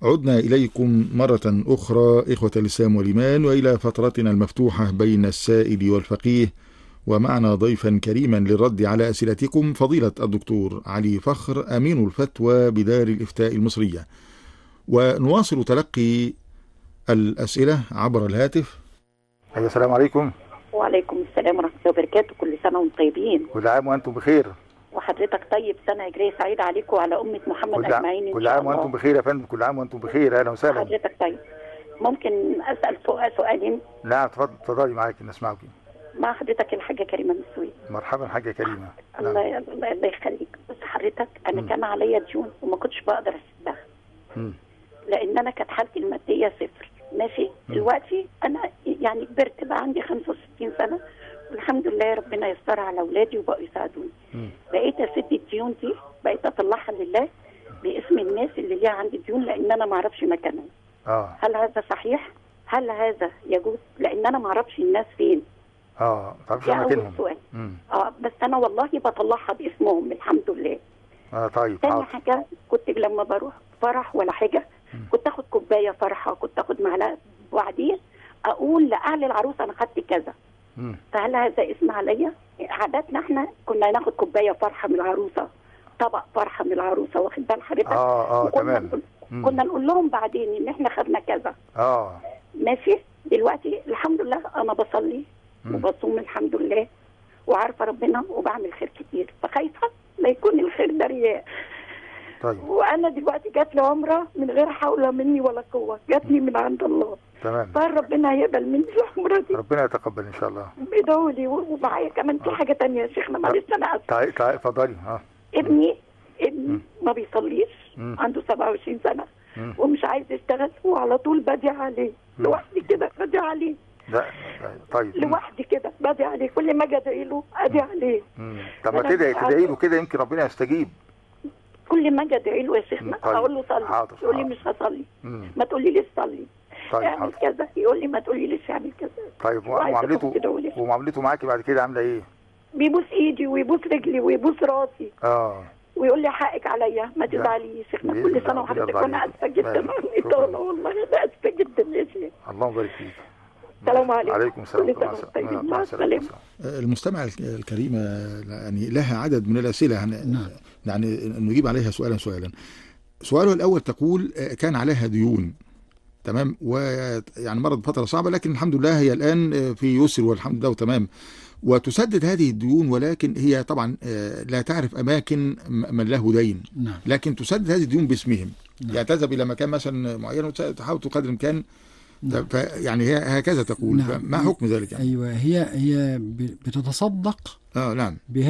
عدنا إليكم مرة أخرى إخوة الإسلام والإيمان وإلى فترتنا المفتوحة بين السائل والفقيه ومعنا ضيفا كريما للرد على أسئلتكم فضيلة الدكتور علي فخر أمين الفتوى بدار الإفتاء المصرية ونواصل تلقي الأسئلة عبر الهاتف أيوة السلام عليكم وعليكم السلام ورحمة الله وبركاته كل سنة وانتم طيبين كل عام وأنتم بخير وحضرتك طيب سنة هجرية سعيدة عليكم وعلى أمة محمد كل أجمعين عام, إن كل شاء عام الله. وأنتم بخير يا فندم كل عام وأنتم بخير أهلا وسهلا حضرتك طيب ممكن أسأل سؤال سؤالين نعم تفضل تفضلي معاك نسمعك مع حضرتك الحاجة كريمة من السويد مرحبا حاجة كريمة الله الله الله يخليك بس حضرتك أنا مم. كان عليا ديون وما كنتش بقدر أسدها مم. لأن أنا كانت حالتي المادية صفر ماشي مم. دلوقتي أنا يعني كبرت بقى عندي 65 سنة والحمد لله ربنا يستر على أولادي وبقوا يساعدوني مم. بقيت اسد الديون دي بقيت اطلعها لله باسم الناس اللي ليها عندي ديون لان انا ما اعرفش مكانهم اه هل هذا صحيح هل هذا يجوز لان انا ما اعرفش الناس فين اه تعرفش ده اول مكانهم سؤال مم. اه بس انا والله بطلعها باسمهم الحمد لله اه طيب تاني حاضر حاجه كنت لما بروح فرح ولا حاجه مم. كنت اخد كوبايه فرحه كنت اخد معلقه وبعدين اقول لاهل العروسه انا خدت كذا مم. فهل هذا اسم عليا؟ عاداتنا احنا كنا ناخد كوبايه فرحه من العروسه طبق فرحه من العروسه واخد بال حضرتك؟ اه اه وكنا تمام نقول- مم. كنا نقول لهم بعدين ان احنا خدنا كذا اه ماشي دلوقتي الحمد لله انا بصلي مم. وبصوم الحمد لله وعارفه ربنا وبعمل خير كتير فخايفه لا يكون الخير ده رياء طيب وانا دلوقتي جات لي عمره من غير حول مني ولا قوه جاتني من عند الله تمام فربنا هيقبل مني العمره دي ربنا يتقبل ان شاء الله ادعوا لي ومعايا كمان في آه. حاجه تانية يا شيخنا معلش انا اسف تعالي تعالي اتفضلي اه ابني ابني مم. ما بيصليش مم. عنده 27 سنه مم. ومش عايز يشتغل وعلى طول بدعي عليه مم. لوحدي كده بدعي عليه لا لا، طيب مم. لوحدي كده بدعي عليه كل ما اجي ادعي له ادعي عليه مم. طب ما أنا تدعي مش تدعي له عارفة. كده يمكن ربنا يستجيب كل ما اجي ادعي له يا شيخنا طيب. اقول له صلي حاضر، يقول لي حاضر. مش هصلي مم. ما تقولي لي صلي طيب اعمل حاضر كذا يقول لي ما تقولي ليش اعمل كذا طيب وعايزة ومعاملته تدعوا لي. ومعاملته معاكي بعد كده عامله ايه؟ بيبوس ايدي ويبوس رجلي ويبوس راسي اه ويقول لي حقك عليا ما تزعليش يا شيخنا بإذن كل الله، سنه ربنا وحضرتك يرضى وانا عليك. اسفه جدا ماشي. عن شكراً. الإطالة والله انا اسفه جدا يا شيخ الله يبارك فيك السلام عليكم. عليكم السلام كل سنة ورحمة وانتم طيبين. الله مع وبركاته. السلامة. المستمع الكريمة يعني لها عدد من الأسئلة هن- نعم. يعني نجيب عليها سؤالا سؤالا سؤالها الأول تقول آه، كان عليها ديون تمام ويعني مرض فترة صعبة لكن الحمد لله هي الآن آه، في يسر والحمد لله وتمام وتسدد هذه الديون ولكن هي طبعا آه، لا تعرف أماكن م- من له دين نعم لكن تسدد هذه الديون باسمهم نعم. يعني تذهب إلى مكان مثلا معين وتحاول قدر الإمكان نعم. ف- يعني هي هكذا تقول نعم. فما حكم ذلك يعني؟ ايوه هي هي ب- بتتصدق اه نعم بها